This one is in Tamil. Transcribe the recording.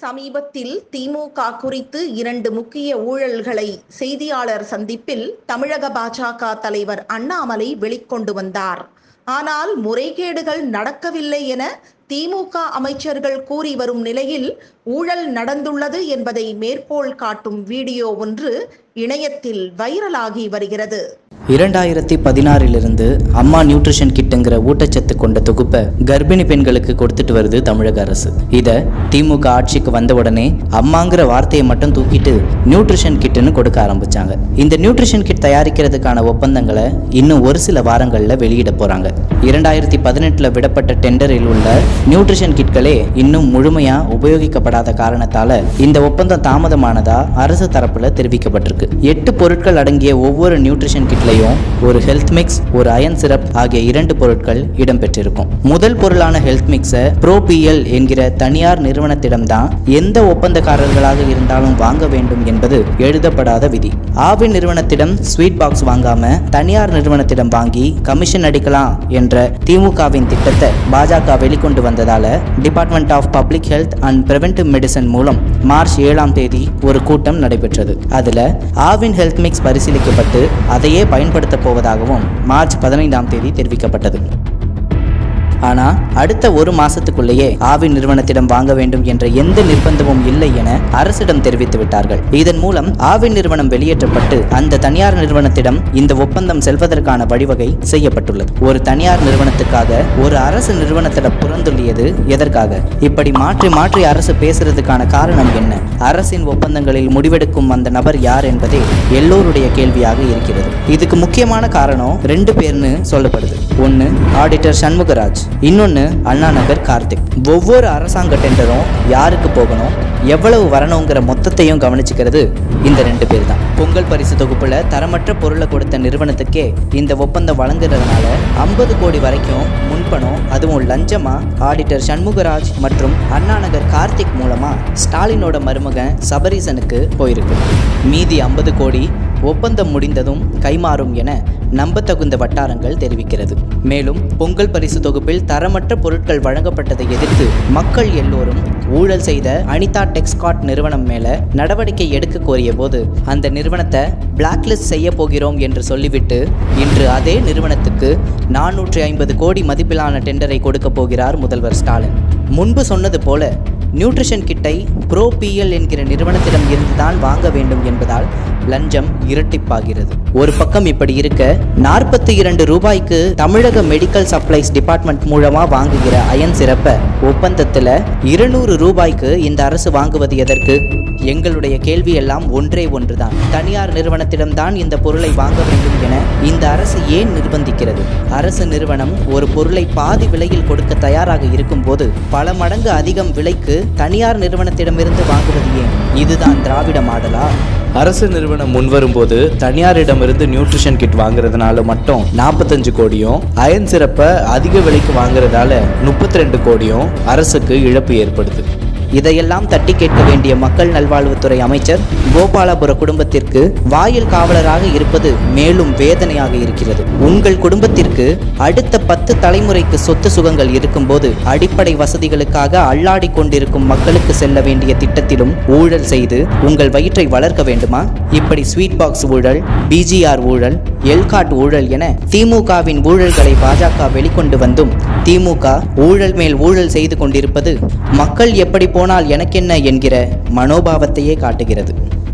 சமீபத்தில் திமுக குறித்து இரண்டு முக்கிய ஊழல்களை செய்தியாளர் சந்திப்பில் தமிழக பாஜக தலைவர் அண்ணாமலை வெளிக்கொண்டு வந்தார் ஆனால் முறைகேடுகள் நடக்கவில்லை என திமுக அமைச்சர்கள் கூறி வரும் நிலையில் ஊழல் நடந்துள்ளது என்பதை மேற்கோள் காட்டும் வீடியோ ஒன்று இணையத்தில் வைரலாகி வருகிறது இரண்டாயிரத்தி பதினாறிலிருந்து அம்மா நியூட்ரிஷன் கிட்டுங்கிற ஊட்டச்சத்து கொண்ட தொகுப்பை கர்ப்பிணி பெண்களுக்கு கொடுத்துட்டு வருது தமிழக அரசு இதை திமுக ஆட்சிக்கு வந்த உடனே அம்மாங்கிற வார்த்தையை மட்டும் தூக்கிட்டு நியூட்ரிஷன் கிட்டுன்னு கொடுக்க ஆரம்பிச்சாங்க இந்த நியூட்ரிஷன் கிட் தயாரிக்கிறதுக்கான ஒப்பந்தங்களை இன்னும் ஒரு சில வாரங்களில் வெளியிட போறாங்க இரண்டாயிரத்தி பதினெட்டுல விடப்பட்ட டெண்டரில் உள்ள நியூட்ரிஷன் கிட்களே இன்னும் முழுமையா உபயோகிக்கப்படாத காரணத்தால இந்த ஒப்பந்தம் தாமதமானதா அரசு தரப்புல தெரிவிக்கப்பட்டிருக்கு எட்டு பொருட்கள் அடங்கிய ஒவ்வொரு நியூட்ரிஷன் கிட்லையும் ஒரு ஹெல்த் மிக்ஸ் ஒரு அயன் சிரப் ஆகிய இரண்டு பொருட்கள் இடம்பெற்றிருக்கும் முதல் பொருளான ஹெல்த் மிக்ஸை ப்ரோபிஎல் என்கிற தனியார் நிறுவனத்திடம்தான் எந்த ஒப்பந்தக்காரர்களாக இருந்தாலும் வாங்க வேண்டும் என்பது எழுதப்படாத விதி ஆவின் நிறுவனத்திடம் ஸ்வீட் பாக்ஸ் வாங்காம தனியார் நிறுவனத்திடம் வாங்கி கமிஷன் அடிக்கலாம் என்ற திமுகவின் திட்டத்தை பாஜக வெளிக்கொண்டு வந்ததால department of public health and preventive medicine மூலம் மார்ச் ஏழாம் தேதி ஒரு கூட்டம் நடைபெற்றது அதுல ஆவின் ஹெல்த் மிக்ஸ் பரிசீலிக்கப்பட்டு அதையே பயன்படுத்த போவதாகவும் மார்ச் பதினைந்தாம் தேதி தெரிவிக்கப்பட்டது ஆனா அடுத்த ஒரு மாசத்துக்குள்ளேயே ஆவின் நிறுவனத்திடம் வாங்க வேண்டும் என்ற எந்த நிர்பந்தமும் இல்லை என அரசிடம் தெரிவித்து விட்டார்கள் இதன் மூலம் ஆவின் நிறுவனம் வெளியேற்றப்பட்டு அந்த தனியார் நிறுவனத்திடம் இந்த ஒப்பந்தம் செல்வதற்கான வழிவகை செய்யப்பட்டுள்ளது ஒரு தனியார் நிறுவனத்துக்காக ஒரு அரசு நிறுவனத்திடம் புறந்தொள்ளியது எதற்காக இப்படி மாற்றி மாற்றி அரசு பேசுறதுக்கான காரணம் என்ன அரசின் ஒப்பந்தங்களில் முடிவெடுக்கும் அந்த நபர் யார் என்பதே எல்லோருடைய கேள்வியாக இருக்கிறது இதுக்கு முக்கியமான காரணம் ரெண்டு பேர்னு சொல்லப்படுது ஒன்னு ஆடிட்டர் சண்முகராஜ் இன்னொன்னு அண்ணா நகர் கார்த்திக் ஒவ்வொரு அரசாங்க டெண்டரும் யாருக்கு போகணும் எவ்வளவு வரணுங்கிற மொத்தத்தையும் கவனிச்சுக்கிறது இந்த ரெண்டு பேர் தான் பொங்கல் பரிசு தொகுப்புல தரமற்ற பொருளை கொடுத்த நிறுவனத்துக்கே இந்த ஒப்பந்தம் வழங்குறதுனால ஐம்பது கோடி வரைக்கும் முன்பணம் அதுவும் லஞ்சமா ஆடிட்டர் சண்முகராஜ் மற்றும் அண்ணா நகர் கார்த்திக் மூலமா ஸ்டாலினோட மருமகன் சபரீசனுக்கு போயிருக்கு மீதி ஐம்பது கோடி ஒப்பந்தம் முடிந்ததும் கைமாறும் என நம்பத்தகுந்த வட்டாரங்கள் தெரிவிக்கிறது மேலும் பொங்கல் பரிசு தொகுப்பில் தரமற்ற பொருட்கள் வழங்கப்பட்டதை எதிர்த்து மக்கள் எல்லோரும் ஊழல் செய்த அனிதா டெக்ஸ்காட் நிறுவனம் மேல நடவடிக்கை எடுக்க கோரிய போது அந்த நிறுவனத்தை பிளாக்லிஸ்ட் செய்ய போகிறோம் என்று சொல்லிவிட்டு இன்று அதே நிறுவனத்துக்கு நானூற்றி ஐம்பது கோடி மதிப்பிலான டெண்டரை கொடுக்க போகிறார் முதல்வர் ஸ்டாலின் முன்பு சொன்னது போல நியூட்ரிஷன் கிட்டை ப்ரோ பிஎல் என்கிற நிறுவனத்திடம் இருந்துதான் வாங்க வேண்டும் என்பதால் லஞ்சம் இரட்டிப்பாகிறது ஒரு பக்கம் இப்படி இருக்க நாற்பத்தி இரண்டு ரூபாய்க்கு தமிழக மெடிக்கல் சப்ளைஸ் டிபார்ட்மெண்ட் மூலமா வாங்குகிற அயன் சிறப்பை ஒப்பந்தத்துல இருநூறு ரூபாய்க்கு இந்த அரசு வாங்குவது எதற்கு எங்களுடைய கேள்வி எல்லாம் ஒன்றே ஒன்றுதான் தனியார் நிறுவனத்திடம்தான் இந்த பொருளை வாங்க வேண்டும் என இந்த அரசு ஏன் நிர்பந்திக்கிறது அரசு நிறுவனம் ஒரு பொருளை பாதி விலையில் கொடுக்க தயாராக இருக்கும் போது பல மடங்கு அதிகம் விலைக்கு தனியார் நிறுவனத்திடமிருந்து வாங்குவது ஏன் இதுதான் திராவிட மாடலா அரசு நிறுவனம் முன்வரும்போது தனியாரிடமிருந்து நியூட்ரிஷன் கிட் வாங்குறதுனால மட்டும் நாற்பத்தஞ்சு கோடியும் அயன் சிறப்பை அதிக விலைக்கு வாங்குறதால முப்பத்தி ரெண்டு கோடியும் அரசுக்கு இழப்பு ஏற்படுது இதையெல்லாம் தட்டி கேட்க வேண்டிய மக்கள் நல்வாழ்வுத்துறை அமைச்சர் கோபாலபுர குடும்பத்திற்கு வாயில் காவலராக இருப்பது மேலும் வேதனையாக இருக்கிறது உங்கள் குடும்பத்திற்கு அடுத்த பத்து தலைமுறைக்கு சொத்து சுகங்கள் இருக்கும்போது அடிப்படை வசதிகளுக்காக அல்லாடி கொண்டிருக்கும் மக்களுக்கு செல்ல வேண்டிய திட்டத்திலும் ஊழல் செய்து உங்கள் வயிற்றை வளர்க்க வேண்டுமா இப்படி ஸ்வீட் பாக்ஸ் ஊழல் பிஜிஆர் ஊழல் எல்காட் ஊழல் என திமுகவின் ஊழல்களை பாஜக வெளிக்கொண்டு வந்தும் திமுக ஊழல் மேல் ஊழல் செய்து கொண்டிருப்பது மக்கள் எப்படி போனால் எனக்கென்ன என்கிற மனோபாவத்தையே காட்டுகிறது